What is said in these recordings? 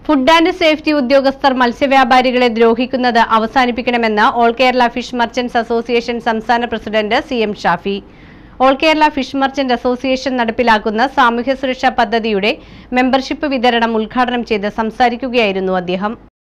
food and safety ഉദ്യോഗസ്ഥർ മത്സ്യവ്യാപാരികളെ ദ്രോഹിക്കുന്നത് അവസാനിപ്പിക്കണമെന്ന് all Kerala fish merchants association സംസ്ഥാന president C M Shafi all Kerala fish merchant association നടപ്പിലാക്കുന്ന സാമൂഹ്യ സുരക്ഷാ പദ്ധതിയുടെ മെമ്പർഷിപ്പ് വിതരണം ഉദ്ഘാടനം ചെയ്ത് സംസാരിക്കുകയായിരുന്നു അദ്ദേഹം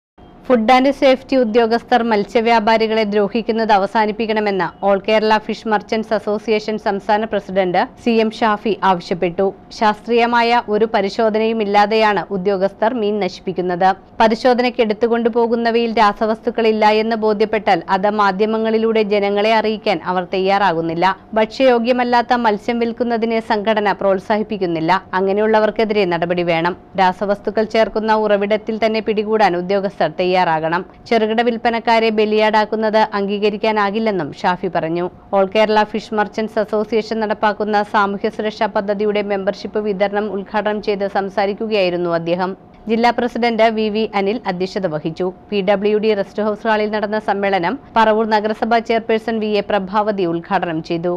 ഫുഡ് ആൻഡ് സേഫ്റ്റി ഉദ്യോഗസ്ഥർ മത്സ്യവ്യാപാരികളെ ദ്രോഹിക്കുന്നത് അവസാനിപ്പിക്കണമെന്ന് all Kerala fish merchants association സംസ്ഥാന പ്രസിഡന്റ് സി എം ഷാഫി ആവശ്യപ്പെട്ടു ശാസ്ത്രീയമായ ഒരു പരിശോധനയും ഇല്ലാതെയാണ് ഉദ്യോഗസ്ഥർ മീൻ നശിപ്പിക്കുന്നത് പരിശോധനയ്ക്ക് എടുത്തുകൊണ്ടുപോകുന്നവയിൽ രാസവസ്തുക്കളില്ല എന്ന് ബോധ്യപ്പെട്ടാൽ അത് മാധ്യമങ്ങളിലൂടെ ജനങ്ങളെ അറിയിക്കാൻ അവർ തയ്യാറാകുന്നില്ല ഭക്ഷ്യയോഗ്യമല്ലാത്ത മത്സ്യം വിൽക്കുന്നതിനെ സംഘടന പ്രോത്സാഹിപ്പിക്കുന്നില്ല അങ്ങനെയുള്ളവർക്കെതിരെ നടപടി വേണം രാസവസ്തുക്കൾ ചേർക്കുന്ന ഉറവിടത്തിൽ തന്നെ പിടികൂടാൻ ഉദ്യോഗസ്ഥർ തയ്യാറാകണം ചെറുകിട വിൽപ്പനക്കാരെ ബലിയാടാക്കുന്നത് അംഗീകരിക്കാനാകില്ലെന്നും ഷാഫി പറഞ്ഞു all Kerala fish merchants association നടപ്പാക്കുന്ന സാമൂഹ്യ സുരക്ഷാ പദ്ധതിയുടെ മെമ്പർഷിപ്പ് വിതരണം ഉദ്ഘാടനം ചെയ്ത് സംസാരിക്കുകയായിരുന്നു അദ്ദേഹം ജില്ലാ പ്രസിഡന്റ് വി വി അനിൽ അധ്യക്ഷത വഹിച്ചു P W D rest house ഹാളിൽ നടന്ന സമ്മേളനം പറവൂർ നഗരസഭാ ചെയർപേഴ്സൺ വി എ പ്രഭാവതി ഉദ്ഘാടനം ചെയ്തു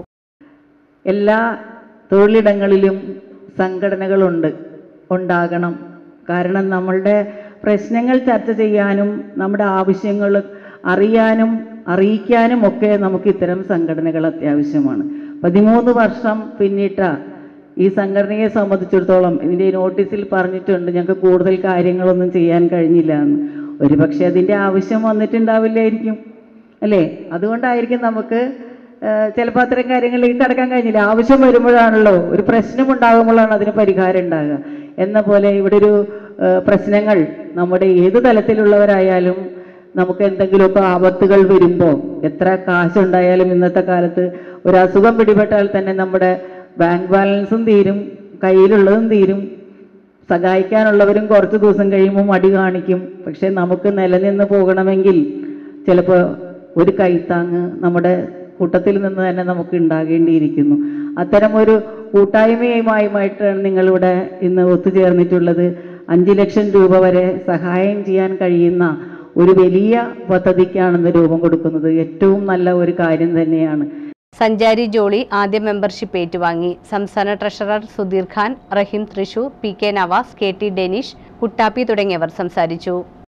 എല്ലാ തൊഴിലിടങ്ങളിലും സംഘടനകളുണ്ട് ഉണ്ടാകണം കാരണം നമ്മളുടെ പ്രശ്നങ്ങൾ ചർച്ച ചെയ്യാനും നമ്മുടെ ആവശ്യങ്ങൾ അറിയാനും അറിയിക്കാനും ഒക്കെ നമുക്ക് ഇത്തരം സംഘടനകൾ അത്യാവശ്യമാണ് പതിമൂന്ന് വർഷം പിന്നിട്ട ഈ സംഘടനയെ സംബന്ധിച്ചിടത്തോളം ഇതിൻ്റെ നോട്ടീസിൽ പറഞ്ഞിട്ടുണ്ട് ഞങ്ങൾക്ക് കൂടുതൽ കാര്യങ്ങളൊന്നും ചെയ്യാൻ കഴിഞ്ഞില്ല എന്ന് ഒരുപക്ഷെ അതിൻ്റെ ആവശ്യം വന്നിട്ടുണ്ടാവില്ലായിരിക്കും അല്ലേ അതുകൊണ്ടായിരിക്കും നമുക്ക് ചിലപ്പോൾ അത്തരം കാര്യങ്ങളിലേക്ക് കടക്കാൻ കഴിഞ്ഞില്ല ആവശ്യം വരുമ്പോഴാണല്ലോ ഒരു പ്രശ്നം ഉണ്ടാകുമ്പോഴാണ് അതിന് പരിഹാരം ഉണ്ടാകുക എന്ന പോലെ ഇവിടെ ഒരു ഏഹ്, പ്രശ്നങ്ങൾ നമ്മുടെ ഏത് തലത്തിലുള്ളവരായാലും നമുക്ക് എന്തെങ്കിലുമൊക്കെ ആപത്തുകൾ വരുമ്പോൾ എത്ര കാശുണ്ടായാലും ഇന്നത്തെ കാലത്ത് ഒരു അസുഖം പിടിപെട്ടാൽ തന്നെ നമ്മുടെ ബാങ്ക് ബാലൻസും തീരും കയ്യിലുള്ളതും തീരും സഹായിക്കാനുള്ളവരും കുറച്ച് ദിവസം കഴിയുമ്പോൾ മടി കാണിക്കും പക്ഷെ നമുക്ക് നിലനിന്ന് പോകണമെങ്കിൽ ചിലപ്പോൾ ഒരു കൈത്താങ്ങ് നമ്മുടെ കൂട്ടത്തിൽ നിന്ന് തന്നെ നമുക്ക് ഉണ്ടാകേണ്ടിയിരിക്കുന്നു അത്തരം ഒരു കൂട്ടായ്മയുമായിട്ടാണ് നിങ്ങളിവിടെ ഇന്ന് ഒത്തുചേർന്നിട്ടുള്ളത് അഞ്ച് ലക്ഷം രൂപ വരെ സഹായം ചെയ്യാൻ കഴിയുന്ന ഒരു വലിയ പദ്ധതിക്കാണ് രൂപം കൊടുക്കുന്നത് ഏറ്റവും നല്ല ഒരു കാര്യം തന്നെയാണ് സഞ്ചാരി ജോളി ആദ്യ മെമ്പർഷിപ്പ് ഏറ്റുവാങ്ങി സംസ്ഥാന treasurer Sudheer Khan Raheem Thrissur P K Navas K T Denish Kuttappi തുടങ്ങിയവർ സംസാരിച്ചു